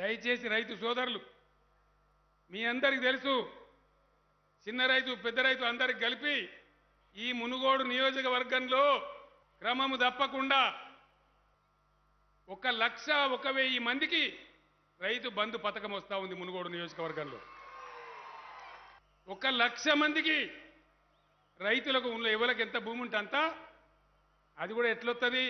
దయచేసి రైతు సోదరులు మీ అందరికి తెలుసు చిన్న రైతు పెద్ద రైతు అందరికి కలిపి ఈ మునుగోడు నియోజకవర్గంలో క్రమము తప్పకుండా ఒక లక్ష ఒక వెయ్యి మందికి రైతు బంధు పథకం వస్తూ ఉంది మునుగోడు నియోజకవర్గంలో ఒక లక్ష మందికి రైతులకు ఉన్న ఎవరికి ఎంత భూమి ఉంటే అంతా అది కూడా ఎట్లొస్తుంది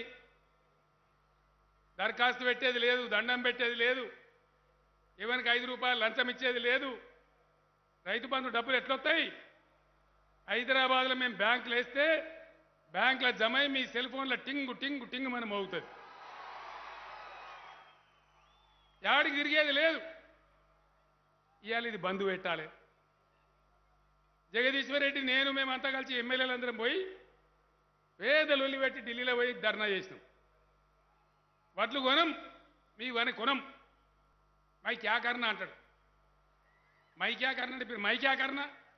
దరఖాస్తు పెట్టేది లేదు దండం పెట్టేది లేదు ఎవరికి ఐదు రూపాయలు లంచం ఇచ్చేది లేదు రైతు బంధు డబ్బులు ఎట్లొస్తాయి హైదరాబాద్లో మేము బ్యాంకులు వేస్తే బ్యాంకులో జమ అయి మీ సెల్ ఫోన్లో టింగు టింగు టింగు మనం అవుతుంది యాడికి తిరిగేది లేదు ఇవాళ ఇది బంధు పెట్టాలి జగదీశ్వర్ రెడ్డి నేను మేమంతా కలిసి ఎమ్మెల్యేలు అందరం పోయి పేదలు పెట్టి ఢిల్లీలో పోయి ధర్నా చేసినాం వడ్లు కొనం మీ వని కొనం మై క్యా కర్ణ అంటాడు మై క్యా కర్ణ అంటే మై క్యా కర్ణ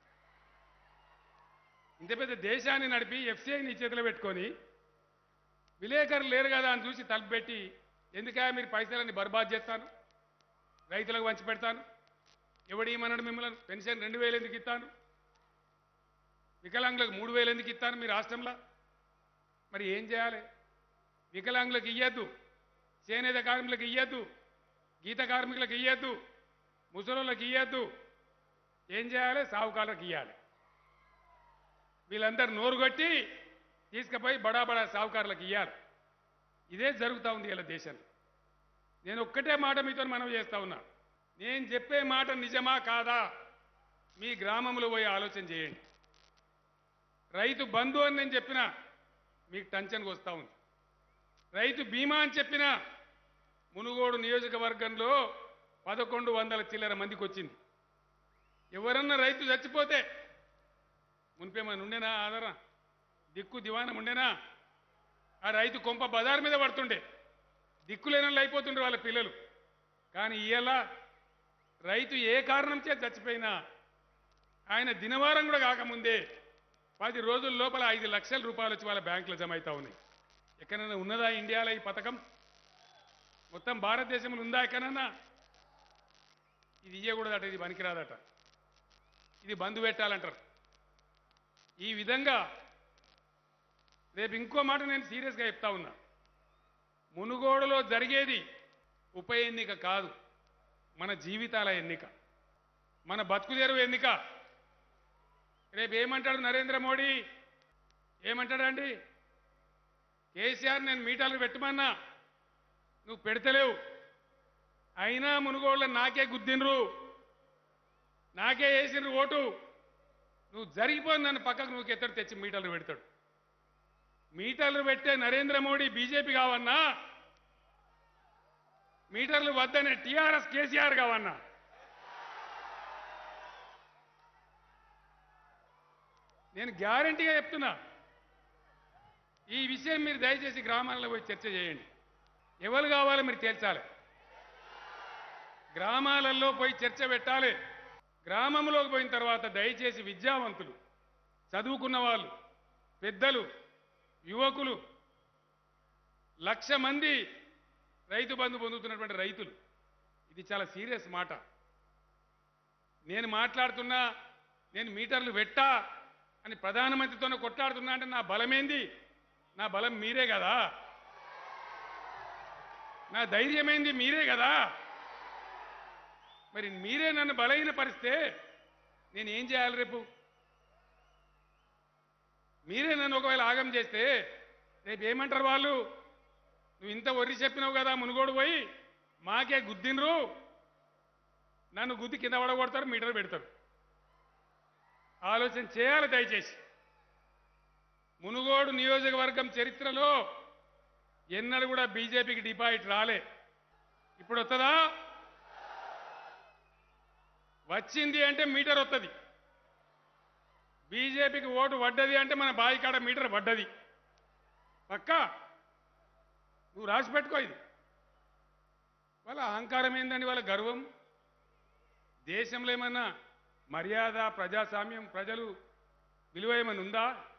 ఇంత పెద్ద దేశాన్ని నడిపి ఎఫ్సిఐ నీ చేతిలో పెట్టుకొని విలేకరులు లేరు కదా అని చూసి తలుపు పెట్టి ఎందుకా మీరు పైసలన్నీ బర్బాద్ చేస్తాను రైతులకు వంచి పెడతాను ఎవడేమన్నాడు మిమ్మల్ని పెన్షన్ రెండు వేలు ఎందుకు ఇస్తాను వికలాంగులకు మూడు వేలు ఎందుకు ఇస్తాను మీ రాష్ట్రంలో మరి ఏం చేయాలి వికలాంగులకు ఇయ్యద్దు చేనేత కార్మికులకు ఇయ్యద్దు గీత కార్మికులకు ఇయ్యద్దు ముసలోళ్ళకి ఇయ్యద్దు ఏం చేయాలి సావుకారులకు ఇయ్యాలి వీళ్ళందరూ నోరు కొట్టి తీసుకుపోయి బడా బడా సావుకారులకు ఇయ్యాలి ఇదే జరుగుతూ ఉంది ఇలా దేశంలో నేను ఒక్కటే మాట మీతో మనం చేస్తా ఉన్నా నేను చెప్పే మాట నిజమా కాదా మీ గ్రామంలో పోయి ఆలోచన చేయండి రైతు బంధు అని నేను చెప్పిన మీకు టెన్షన్కి వస్తూ ఉంది రైతు బీమా అని చెప్పిన మునుగోడు నియోజకవర్గంలో పదకొండు వందల చిల్లర మందికి వచ్చింది ఎవరన్నా రైతు చచ్చిపోతే మునిపేమైనా ఉండేనా ఆధారం దిక్కు దివానం ఉండేనా ఆ రైతు కొంప బజార్ మీద పడుతుండే దిక్కులేనట్లు అయిపోతుండే వాళ్ళ పిల్లలు కానీ ఇవాళ రైతు ఏ కారణం చేత చచ్చిపోయినా ఆయన దినవారం కూడా కాకముందే పది రోజుల లోపల ఐదు లక్షల రూపాయలు వచ్చి వాళ్ళ బ్యాంకులో జమ అవుతా ఉన్నాయి ఎక్కడైనా ఉన్నదా ఇండియాలో ఈ పథకం మొత్తం భారతదేశంలో ఉందా ఎక్కడన్నా ఇది ఇయ్యకూడదట ఇది పనికిరాదట ఇది బంధు పెట్టాలంటారు ఈ విధంగా రేపు ఇంకో మాట నేను సీరియస్గా చెప్తా ఉన్నా మునుగోడులో జరిగేది ఉప ఎన్నిక కాదు మన జీవితాల ఎన్నిక మన బతుకుదెరువు ఎన్నిక రేపు ఏమంటాడు నరేంద్ర మోడీ ఏమంటాడండి కేసీఆర్ నేను మీటర్లు పెట్టమన్నా నువ్వు పెడతలేవు అయినా మునుగోళ్ళ నాకే గుద్దినరు నాకే వేసినరు ఓటు నువ్వు జరిగిపోయి నన్ను పక్కకు నువ్వు ఎత్తడు తెచ్చి మీటర్లు పెడతాడు మీటర్లు పెట్టే నరేంద్ర మోడీ బీజేపీ కావన్నా మీటర్లు వద్దనే టీఆర్ఎస్ కేసీఆర్ కావన్నా నేను గ్యారంటీగా చెప్తున్నా ఈ విషయం మీరు దయచేసి గ్రామాల్లో పోయి చర్చ చేయండి ఎవరు కావాలో మీరు తేల్చాలి గ్రామాలలో పోయి చర్చ పెట్టాలి గ్రామంలోకి పోయిన తర్వాత దయచేసి విద్యావంతులు చదువుకున్న వాళ్ళు పెద్దలు యువకులు లక్ష మంది రైతు బంధు పొందుతున్నటువంటి రైతులు ఇది చాలా సీరియస్ మాట నేను మాట్లాడుతున్నా నేను మీటర్లు పెట్టా అని ప్రధానమంత్రితోనే కొట్లాడుతున్నా అంటే నా బలమేంది నా బలం మీరే కదా నా ధైర్యమైంది మీరే కదా మరి మీరే నన్ను బలహీనపరిస్తే నేను ఏం చేయాలి రేపు మీరే నన్ను ఒకవేళ ఆగం చేస్తే రేపు ఏమంటారు వాళ్ళు నువ్వు ఇంత ఒర్రి చెప్పినావు కదా మునుగోడు పోయి మాకే గుద్దినరు నన్ను గుద్ది కింద పడగొడతారు మీటర్ పెడతారు ఆలోచన చేయాలి దయచేసి మునుగోడు నియోజకవర్గం చరిత్రలో ఎన్నడూ కూడా బీజేపీకి డిపాజిట్ రాలే ఇప్పుడు వస్తుందా వచ్చింది అంటే మీటర్ వస్తుంది బీజేపీకి ఓటు పడ్డది అంటే మన బాయి కాడ మీటర్ పడ్డది పక్కా నువ్వు రాసి పెట్టుకో ఇది వాళ్ళ అహంకారం ఏందండి వాళ్ళ గర్వం దేశంలో ఏమన్నా మర్యాద ప్రజాస్వామ్యం ప్రజలు విలువ ఏమైనా ఉందా